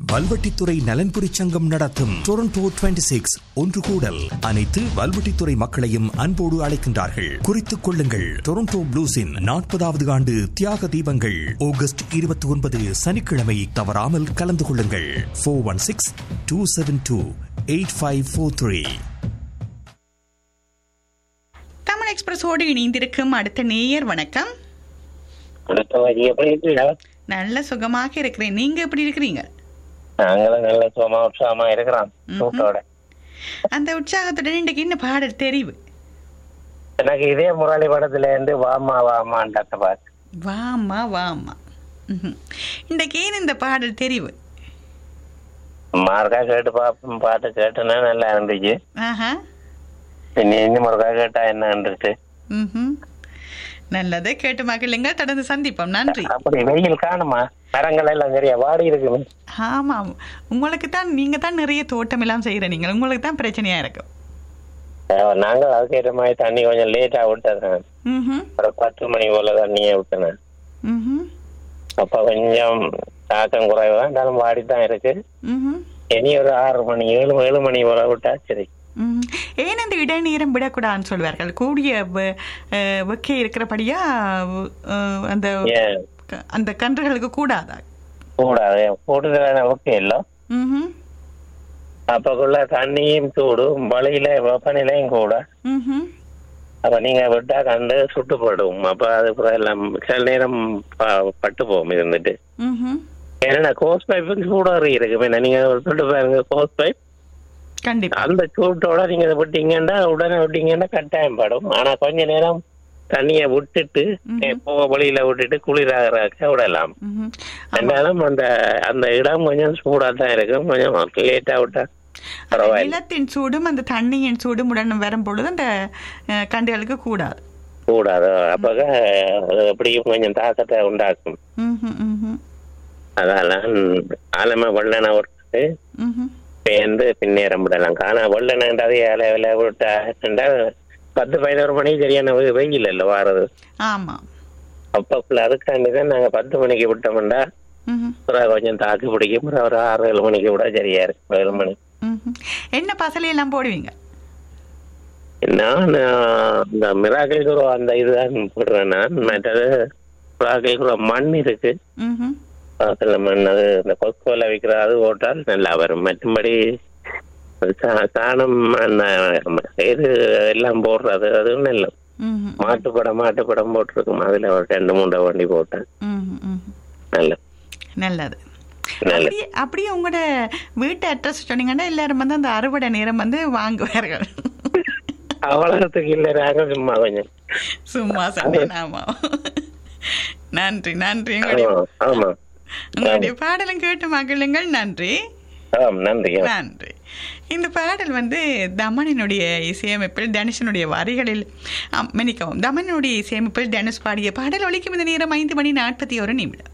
வல்வெட்டித்துறை நலன்புரி சங்கம் நடத்தும் டொரண்டோ 26 சிக்ஸ் ஒன்று கூடல் அனைத்து வல்வெட்டித்துறை மக்களையும் அன்போடு அழைக்கின்றார்கள் குறித்துக் கொள்ளுங்கள் டொரண்டோ ப்ளூஸின் நாற்பதாவது ஆண்டு தியாக தீபங்கள் ஆகஸ்ட் இருபத்தி ஒன்பது சனிக்கிழமை தவறாமல் கலந்து கொள்ளுங்கள் four one six two seven two eight five four three Tamil எக்ஸ்பிரஸோடு இணைந்திருக்கும் அடுத்த நேயர் வணக்கம் வணக்கம் அது எப்படி இருக்கீங்க நல்ல சுகமாக இருக்கிறேன் நீங்க எப்படி இருக்கிறீங்க நாங்களும் நல்ல சுகமா உற்சாகமா இருக்கிறோம் ம்ஹும். கூட்டோட அந்த உற்சாகத்துடன் இன்றைக்கு என்ன பாடல் தெரிவு எனக்கு இதே முரளி படத்துல இருந்து வாமா வாமான்ற பாட்டு வாமா வாமா ம்ஹும். இன்றைக்கு ஏன் இந்த பாடல் தெரிவு மார்க்கா கேட்டு பாப்போம் பாட்டு கேட்டுனா நல்லா இருந்துச்சு ஆஹா இனி இன்னும் முருகா கேட்டா என்ன இருந்துச்சு ம்ஹும். நல்லது கேட்டு மகிழுங்க தொடர்ந்து சந்திப்போம் நன்றி அப்படி வெயில் காணுமா மரங்கள் எல்லாம் சரியா வாடி இருக்குது ஆமாம் உங்களுக்கு தான் நீங்க தான் நிறைய தோட்டம் எல்லாம் செய்யற நீங்கள் உங்களுக்கு தான் பிரச்சனையா இருக்கும் அஹ் நாங்க அதுக்கேற்ற மாதிரி தண்ணி கொஞ்சம் லேட்டா விட்டேன் ம்ஹும். ஒரு பத்து மணி போல தண்ணியை விட்டேன் ம்ஹும். அப்ப கொஞ்சம் தாக்கம் குறைவு தான் இருந்தாலும் வாடி தான் இருக்கு ம்ஹும். இனி ஒரு ஆறு மணி ஏழு ஏழு மணி போல விட்டா சரி ம். ஏன் அந்த இடைநீரம் விடக்கூடாதுன்னு சொல்வார்கள் கூடிய வெ- அஹ், வெக்கை இருக்கிறபடியா அஹ், அந்த ஏன் க- அந்த கன்றுகளுக்கு கூடாதா கூடாது கூடுதலான ஓகே இல்லை ம்ஹும். அப்பக்குள்ள தண்ணியும் சூடும் வழியில வெப்பநிலையும் கூட ம்ஹும். அப்ப நீங்க விட்டா கண்டு சுட்டுப்படும் அப்ப அது அப்புறம் எல்லாம் சில நேரம் ப- பட்டு போகும் இருந்துட்டு ம்ஹும். ஏன்னா கோஸ் பைப்புக்கு சூடாக இருக்கு என்ன நீங்க சுட்டு பாருங்க கோஸ் பைப் கண்டிப்பா அந்த சூட்டோட நீங்க இதை விட்டீங்கன்னா உடனே விட்டீங்கன்னா கட்டாயம் படும் ஆனா கொஞ்ச நேரம் தண்ணியை விட்டுட்டு போக வழியில விட்டுட்டு குளிராக விடலாம் ம்ஹும். இருந்தாலும் அந்த அந்த இடம் கொஞ்சம் சூடா தான் இருக்கும் கொஞ்சம் லேட்டா விட்டா அந்த பரவாயில்ல நிலத்தின் சூடும் அந்த தண்ணியின் சூடும் உடன் வரும் பொழுது அந்த அஹ், கன்றுகளுக்கு கூடாது கூடாது அப்பக அது எப்படியும் கொஞ்சம் தாக்கத்தை உண்டாக்கும் ம்ஹும். ம்ஹும். அதெல்லாம் ஆலம வெள்ளனை விட்டு ம்ஹும். பேர்ந்து பின்னேறம் விடலாம் காணா வெள்ளனன்றது இலையில விட்டா பத்து பதினோரு மணி சரியான வெ- வெயில் இல்லை வாரது ஆமா அப்பக்குள்ள அதுக்காண்டி தான் நாங்க பத்து மணிக்கு விட்டோம்டா ம்ஹும். அப்புறம் கொஞ்சம் தாக்கு பிடிக்கும் அப்புறம் ஒரு ஆறு ஏழு மணிக்கு விட சரியா இருக்கு ஏழு மணி ம்ஹும். என்ன பசலை எல்லாம் போடுவீங்க நான் ஆஹ், இந்த மிராக்கிள் குரோ அந்த இதுதான் போடுறேன் நான் மற்றது மிராக்கிள் குரோ மண் இருக்கு ம்ஹும். அதுல மண் அது இந்த கொஸ்கோல விற்கிற அது போட்டால் நல்லா வரும் மற்றபடி சா- சாணம் அந்த இது எல்லாம் போடுறது அதுவும் நல்ல ம்ஹும். மாட்டுப்படம் மாட்டுப்படம் போட்டிருக்கும் அதுல ஒரு ரெண்டு மூணு வண்டி போட்டேன் ம்ஹும். ம்ஹும். நல்ல நல்லது நல்ல அப்படியே அப்படியே உங்களோட வீட்டு அட்ரஸ் சொன்னீங்கன்னா எல்லாரும் வந்து அந்த அறுவடை நேரம் வந்து வாங்குவார்கள் அவ்வளவுக்கு இல்ல நாங்க சும்மா கொஞ்சம் சும்மா சொன்னேன் ஆமா நன்றி நன்றி உங்களுடைய ஆமா, ஆமா உங்களுடைய பாடலும் கேட்டு மகிழுங்கள் நன்றி ஆம் நன்றி நன்றி இந்த பாடல் வந்து தமனினுடைய இசையமைப்பில் தனுஷனுடைய வரிகளில் ஆம், மன்னிக்கவும் தமனினுடைய இசையமைப்பில் தனுஷ் பாடிய பாடல் ஒலிக்கும் இந்த நேரம் ஐந்து மணி நாற்பத்தி ஒரு நிமிடம்